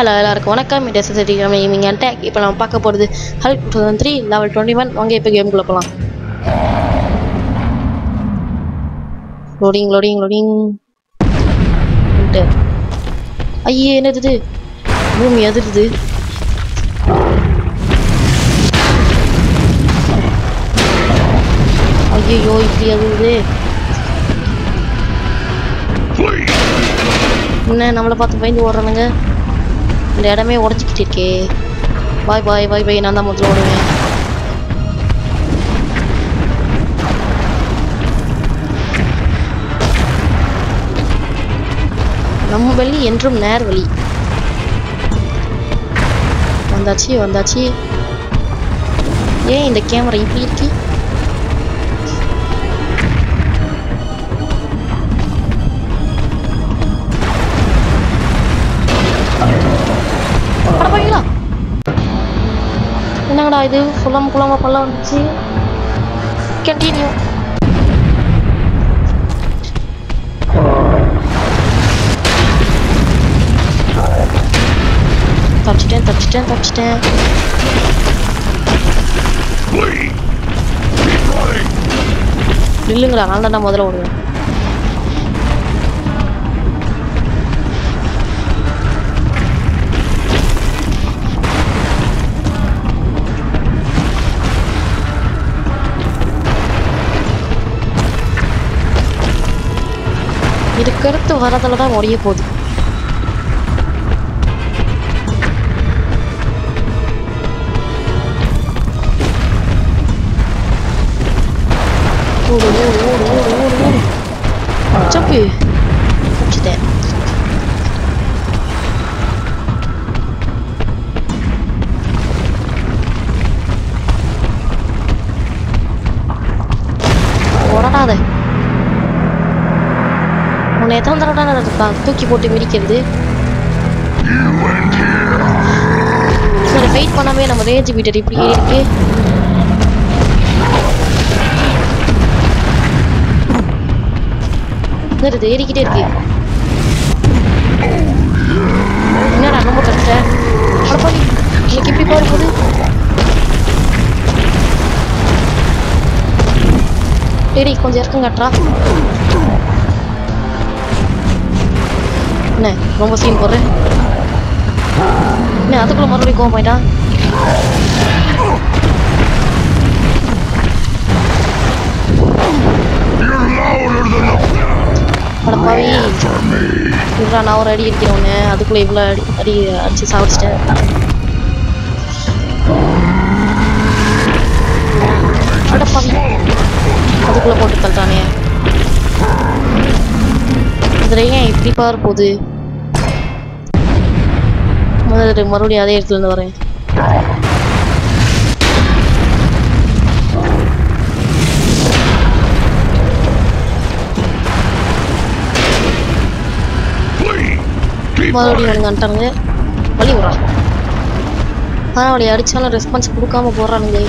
Hello எல்லாருக்கும் வணக்கம் இது எஸ்எஸ்டி கேமிங் டேக் இப்போ நம்ம பார்க்க போகிறது Hulk two thousand three level twenty one வாங்க இப்போ கேமுக்குள்ள போகலாம் லோடிங் லோடிங் லோடிங் ஐயே என்னது இது பூமி அதிருது ஐயோ இப்படி அதிருது என்ன நம்மளை பார்த்து பயந்து ஓடுறானுங்க இந்த இடமே உடஞ்சிக்கிட்டு இருக்கே பாய் பாய் பாய் பாய் நான் தான் முதல்ல ஓடுவேன் நம்ம வழி என்றும் நேர் வழி வந்தாச்சு வந்தாச்சு ஏன் இந்த கேமரா இப்படி இருக்கு படப்பாங்களா என்னங்கடா இது குளம் குளமா பள்ளம் வந்துச்சு கண்டினியூ தப்பிச்சிட்டேன் தப்பிச்சிட்டேன் தப்பிச்சிட்டேன் நில்லுங்கடா நான் தான் முதல்ல ஓடுவேன் இதுக்கடுத்து வரதில் தான் முடிய போகுது ஓடு ஓடு ஓடு ஓடு ஓடு ஓடு ஜம்பு வச்சுட்டேன் ஓடாத உன்னை எத்தனை தடவை நான் தூ- தூக்கி போட்டு மிதிக்கிறது சரி வெயிட் பண்ணாமே நம்ம ரேஞ்ச் மீட்டர் இப்படி இருக்கு என்னது ஏறிக்கிட்டே இருக்கு என்னடா ரொம்ப கஷ்ட அடப்பாடி இன்னைக்கு எப்படி போற போகுது டேடி கொஞ்சம் இறக்கம் காட்டுறா என்ன ரொம்ப சீன் போடுறேன் என்ன அதுக்குள்ள மறுபடியும் கோவம் போயிட்டான் அடப்பாவி இவ்வளோ நான் ஒரு அடி அடிக்கிறேன் ஒன்று அதுக்குள்ளே இவ்வளோ அடி அடி அடிச்சு சாவடிச்சிட்டேன் அடப்பாவி அதுக்குள்ளே போட்டு தள்ளிட்டானே இதில் ஏன் இப்படி பார் போகுது முதல்ல மறுபடியும் அதே இடத்துல இருந்து வரேன் மறுபடியும் அவனுங்க வந்துட்டானுங்க வழி விட்றான் ஆனால் அவளை அடிச்சாலும் ரெஸ்பான்ஸ் கொடுக்காம போடுறானுங்க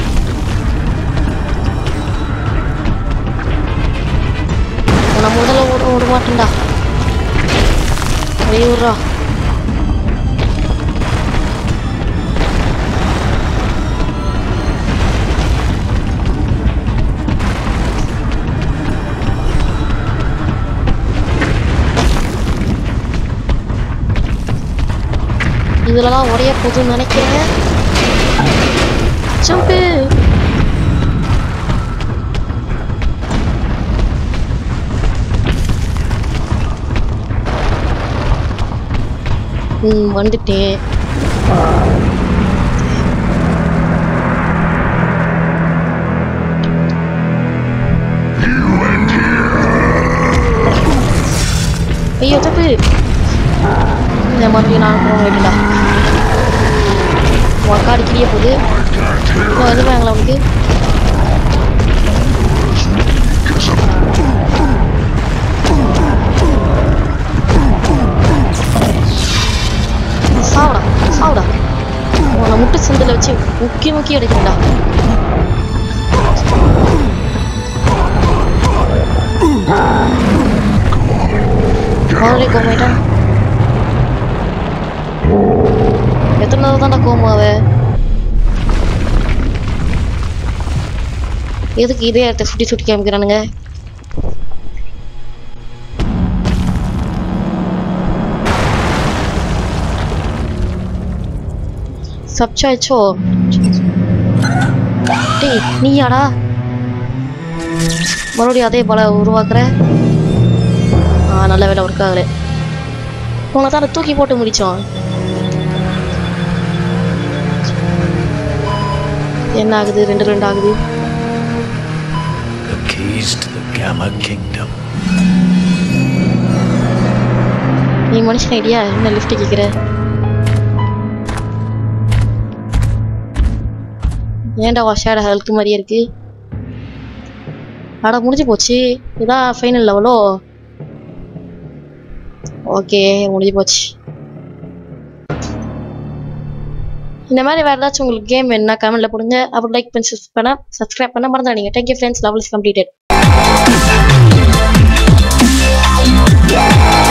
நான் முதல்ல ஓட ஓட மாட்டேன்டா வழி விட்றா இதுல தான் உடைய போதுன்னு நினைக்கிறேன் ஜம்பு ம் வந்துட்டேன் ஐயோ தப்பு இந்த மறுபடியும் நான் போக வேண்டியதா உனக்கு அடிக்கடியே போகுது இன்னும் வந்துடுவாங்களா உனக்கு சாவுடா சாவுடா உன்னை முட்டு சந்தில் வச்சு முக்கி முக்கி அடிக்கிறேன்டா மறுபடியும் கோமாயிட்டான் கத்துனது தான்டா கோமாவ எதுக்கு இதே இடத்த சுட்டி சுட்டி காமிக்கிறானுங்க சப்சாச்சோ டேய் நீயாடா மறுபடியும் அதே போல உருவாக்குற ஆ நல்ல வேலை ஒர்க் ஆகல உங்களை தான் தூக்கி போட்டு முடிச்சோம் என்ன ஆகுது ரெண்டு ரெண்டு ஆகுது The keys to the Gamma Kingdom. நீ மனுஷன் ஐடியா என்ன லிஃப்ட் கேட்குற ஏன்டா வாஷாட ஹெல்த் மாதிரியே இருக்கு அட முடிஞ்சு போச்சு இதான் ஃபைனல் லெவலோ ஓகே முடிஞ்சு போச்சு இந்த மாதிரி வேறு ஏதாச்சும் உங்களுக்கு கேம் என்ன கமெண்ட்ல போடுங்க அப்புறம் லைக் பண்ணி subscribe பண்ண சப்ஸ்கிரைப் பண்ண மறந்துடாதீங்க தேங்க்யூ ஃப்ரெண்ட்ஸ் லெவல்ஸ் கம்ப்ளீட்டட்